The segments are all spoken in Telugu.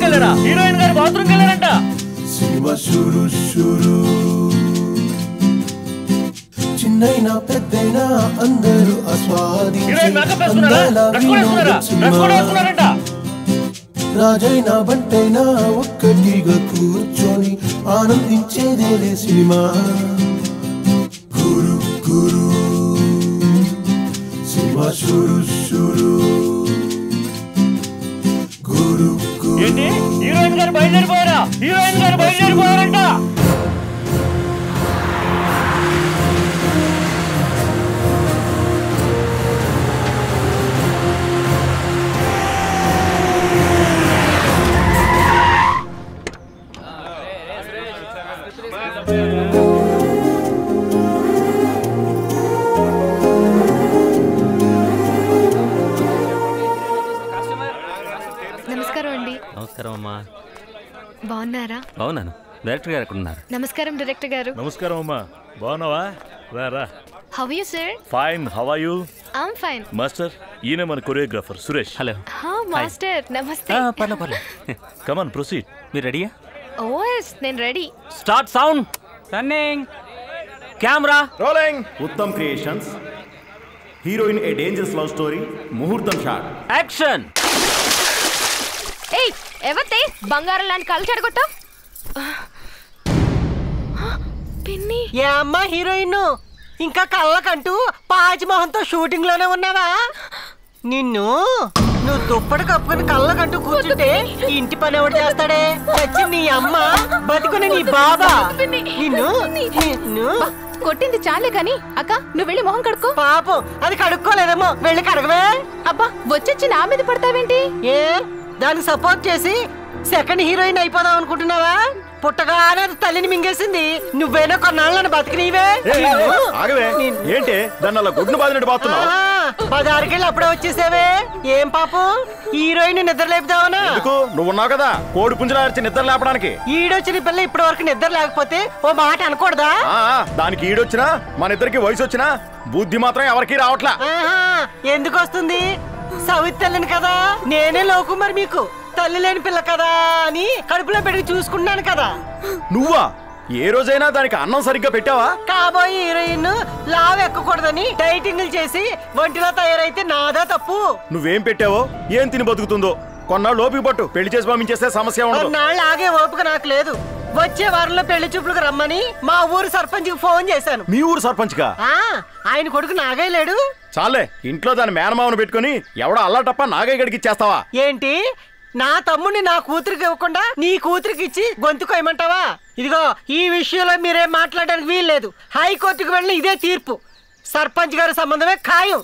వెళ్ళారా హీరోయిన్ గారు బాత్రూమ్ వెళ్ళారంట సినిమా షురు షురు చిన్నైనా పెద్దైనా అందరూ హీరోయిన్ మేకప్ వేసుకున్నారా డ్రెస్ కూడా వేసుకున్నారా డ్రెస్ కూడా వేసుకున్నారంట రాజైనా బంటైనా ఒక్కటిగా కూర్చొని ఆనందించేదేలే సినిమా గురు గురు సినిమా షురు షురు గురు గురు ఏంటి హీరోయిన్ గారు బయలుదేరిపోయారా హీరోయిన్ గారు బయలుదేరిపోయారంట నమస్కారం అండి నమస్కారం అమ్మా బాగున్నారా బాగున్నాను డైరెక్టర్ గారు ఎక్కడ ఉన్నారు నమస్కారం డైరెక్టర్ గారు నమస్కారం అమ్మా బాగున్నావా రారా how you sir fine how are you I'm fine master ఈయన మన కొరియోగ్రాఫర్ సురేష్ హలో హా మాస్టర్ నమస్తే పర్లే పర్లే కమాన్ ప్రొసీడ్ మీరు రెడీయా ఓఎస్ నేను ready start sound running camera rolling Uttam creations heroine a dangerous love story ముహూర్తం షాట్ యాక్షన్ ఏయ్ ఎవతే బంగారం లాంటి కళ్ళు చెడగొట్టావు పిన్ని ఏ అమ్మా హీరోయిన్ ఇంకా కళ్ళకంటూ పాచిమోహన్తో షూటింగ్ లోనే ఉన్నావా నిన్ను నువ్వు దుప్పటి కప్పుకొని కళ్ళకంటూ కూర్చుంటే ఇంటి పని ఎవడు చేస్తాడే వచ్చి నీ అమ్మ బతుకుని నీ బాబా నిన్ను నిన్ను కొట్టింది చాలే కానీ అక్క నువ్వు వెళ్ళి మొహం కడుక్కో పాపం అది కడుక్కోలేదేమో వెళ్ళి కడగవే అబ్బా వచ్చొచ్చి నా మీద పడతావేంటి ఏ దానికి సపోర్ట్ చేసి సెకండ్ హీరోయిన్ అయిపోదాం అనుకుంటున్నావా పుట్టగానే అది తల్లిని మింగేసింది నువ్వేనా కొన్నాళ్ళని బతికినీవే ఆగవే ఏంటి దాన్ని అలా గుడ్డును బాదినట్టు బాతున్నావు పదహారుకెళ్ళి అప్పుడే వచ్చేసావే ఏం పాపం హీరోయిన్ నిద్ర లేపుదావనా ఎందుకు నువ్వు ఉన్నావు కదా కోడి పుంజులా అరిచి నిద్ర లేపడానికి ఈడొచ్చిన పిల్ల ఇప్పటి వరకు నిద్ర లేకపోతే ఓ మాట అనకూడదా ఆ, ఆ, దానికి ఈడొచ్చినా మన ఇద్దరికి వయసు వచ్చినా బుద్ధి మాత్రం ఎవరికి రావట్లా ఆహా, ఎందుకు వస్తుంది సవిత్ తల్లిని కదా నేనే లోకు మరి మీకు తల్లి లేని పిల్ల కదా అని కడుపులో పెట్టి చూసుకున్నాను కదా నువ్వా ఏ రోజైనా దానికి అన్నం సరిగ్గా పెట్టావా కాబోయే హీరోయిన్ లావ్ ఎక్కకూడదని డైటింగ్లు చేసి ఒంటిలో తయారైతే నాదా తప్పు నువ్వేం పెట్టావో ఏం తిని బతుకుతుందో కొన్నాళ్ళు ఓపిక పట్టు పెళ్లి చేసి పంపించేస్తే సమస్య ఉండదు కొన్నాళ్ళు ఆగే ఓపిక నాకు లేదు వచ్చే వారంలో పెళ్లి చూపులకు రమ్మని మా ఊరు సర్పంచ్ ఫోన్ చేశాను మీ ఊరు సర్పంచ్గా ఆ ఆయన కొడుకు నాగయ్య లేడు చాలే ఇంట్లో దాని మేనమామను పెట్టుకుని ఎవడో అల్లాటప్ప నాగయ్య గడికి ఇచ్చేస్తావా ఏంటి నా తమ్ముడిని నా కూతురికి ఇవ్వకుండా నీ కూతురికి ఇచ్చి గొంతు కొయ్యమంటావా ఇదిగో ఈ విషయంలో మీరేం మాట్లాడడానికి వీల్లేదు హైకోర్టుకు వెళ్ళి ఇదే తీర్పు సర్పంచ్ గారి సంబంధమే ఖాయం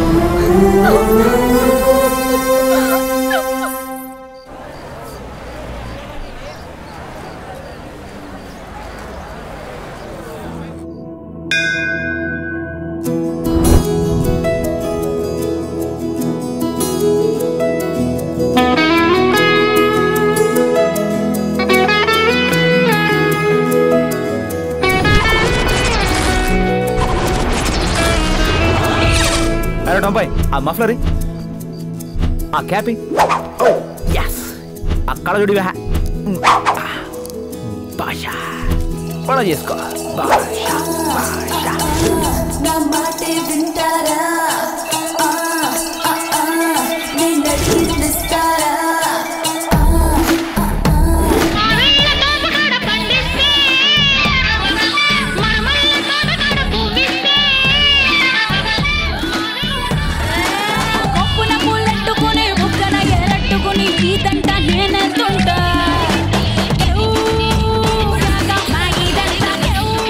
అరే టొంపాయ్ ఆ మఫ్లరీ ఆ క్యాపి ఎస్ ఆ కళజుడి వ్యాహ భాష పడ చేసుకో భాష భాష నా మాటే వింటారా ఆ, ఆ, ఆ, నేను అడిగిస్తారా కొప్పున పూలెట్టుకుని బుక్కన ఎరట్టుకుని ఈతంట నేనెళ్తుంటా ఎవ్వు, రాగా మాగిదంతా ఎవ్వు.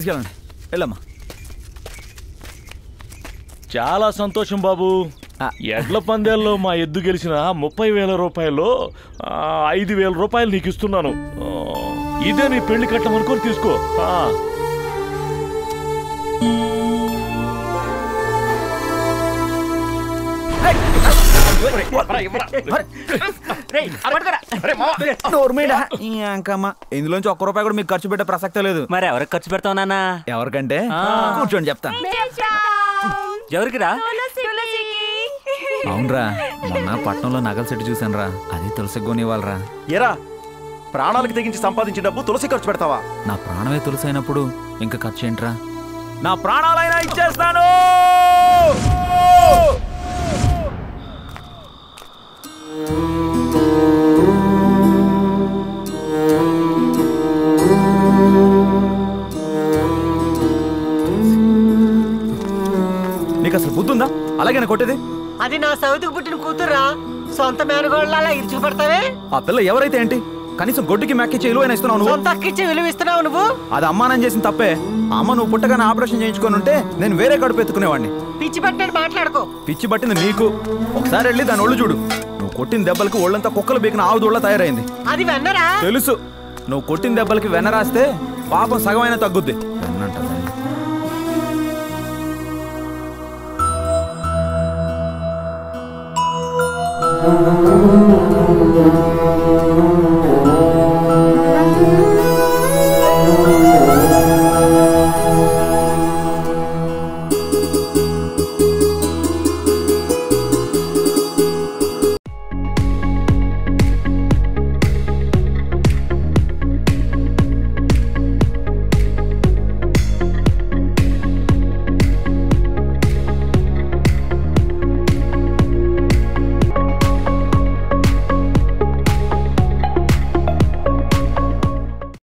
తీసుకెళ్ళండి వెళ్ళమ్మా చాలా సంతోషం బాబు ఆ. ఎడ్ల పందేల్లో మా ఎద్దు గెలిచిన ముప్పై వేల రూపాయలు ఆ, ఐదు వేల రూపాయలు నీకు ఇస్తున్నాను ఆ, ఇదే నీ పెళ్లి కట్టమనుకొని తీసుకో ఆ. నోర్మేడా ఇంకమ్మ ఇందులోంచి ఒక్క రూపాయి కూడా మీకు ఖర్చు పెట్టే ప్రసక్తే లేదు మరి ఎవరికి ఖర్చు పెడతావు నాన్న ఎవరికంటే కూర్చోండి చెప్తా ఎవరికిరా అవునరా మొన్న పట్నంలో నగల సెట్ చూసాను రా అది తులసి కొనివ్వాలరా ఎరా ప్రాణాలకు తెగించి సంపాదించే డబ్బు తులసి ఖర్చు పెడతావా నా ప్రాణమే తులసి అయినప్పుడు ఇంకా ఖర్చు ఏంట్రా నా ప్రాణాలైనా ఇచ్చేస్తాను నీకు అసలు బుద్ధుందా అలాగే కొట్టేది అది నా సౌతికి పుట్టిన కూతురా సొంత మేనగోళ్ళ అలా ఇరుచుకుపడతావే ఆ పిల్ల ఎవరైతే ఏంటి కనీసం గొడ్డుకి మేకిచ్చే విలువైన ఇస్తున్నావు నువ్వు సొంత అక్కిచ్చి విలువ ఇస్తున్నావు నువ్వు అది అమ్మానం చేసిన తప్పే ఆ అమ్మ నువ్వు పుట్టగానే ఆపరేషన్ చేయించుకొని ఉంటే నేను వేరే కడుపు ఎత్తుకునేవాడిని పిచ్చి పట్టినట్టు మాట్లాడుకో పిచ్చి పట్టింది నీకు ఒకసారి వెళ్ళి దాని ఒళ్ళు చూడు నువ్వు కొట్టిన దెబ్బలకి ఒళ్ళంతా కుక్కలు బీకిన ఆవు దూళ్ళ తయారైంది అది వెన్నరా తెలుసు నువ్వు కొట్టిన దెబ్బలకి వెన రాస్తే పాపం సగమైన తగ్గుద్ది వెన్నంట వెన్న. ఆ